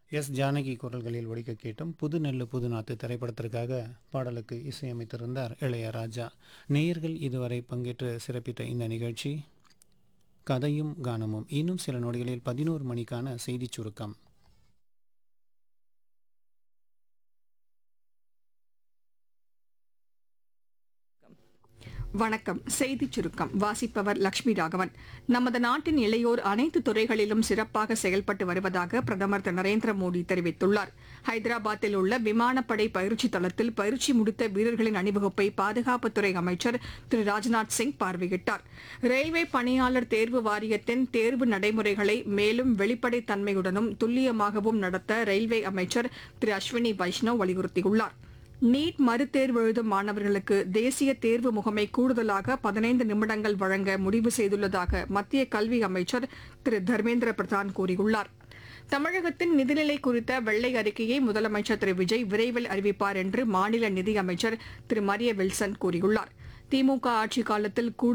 S Janaki குரல்களில் ஒழிக்க கேட்டும் புது நெல்லு புது நாத்து திரைப்படத்திற்காக பாடலுக்கு இசையமைத்திருந்தார் இளையராஜா நேயர்கள் இதுவரை பங்கேற்று சிறப்பித்த இந்த நிகழ்ச்சி கதையும் கானமும் இன்னும் சில நொடிகளில் பதினோரு மணிக்கான செய்திச் சுருக்கம் வணக்கம் செய்திச் சுருக்கம் வாசிப்பவர் லட்சுமி ராகவன் நமது நாட்டின் இளையோர் அனைத்து துறைகளிலும் சிறப்பாக செயல்பட்டு வருவதாக பிரதமர் திரு நரேந்திர மோடி தெரிவித்துள்ளார் ஹைதராபாத்தில் உள்ள விமானப்படை பயிற்சி தளத்தில் பயிற்சி முடித்த வீரர்களின் அணிவகுப்பை பாதுகாப்புத்துறை அமைச்சர் திரு ராஜ்நாத் சிங் பார்வையிட்டார் ரயில்வே பணியாளர் தேர்வு வாரியத்தின் தேர்வு நடைமுறைகளை மேலும் வெளிப்படைத் தன்மையுடனும் துல்லியமாகவும் நடத்த ரயில்வே அமைச்சர் திரு அஸ்வினி வைஷ்ணவ் வலியுறுத்தியுள்ளார் நீட் மறுதேர்வு எழுதும் மாணவர்களுக்கு தேசிய தேர்வு முகமை கூடுதலாக பதினைந்து நிமிடங்கள் வழங்க முடிவு செய்துள்ளதாக மத்திய கல்வி அமைச்சர் திரு தர்மேந்திர பிரதான் கூறியுள்ளார் தமிழகத்தின் நிதிநிலை குறித்த வெள்ளை அறிக்கையை முதலமைச்சர் திரு விஜய் விரைவில் அறிவிப்பார் என்று மாநில நிதியமைச்சர் திரு மரிய வில்சன் கூறியுள்ளார் திமுக ஆட்சிக் காலத்தில் கூடுதல்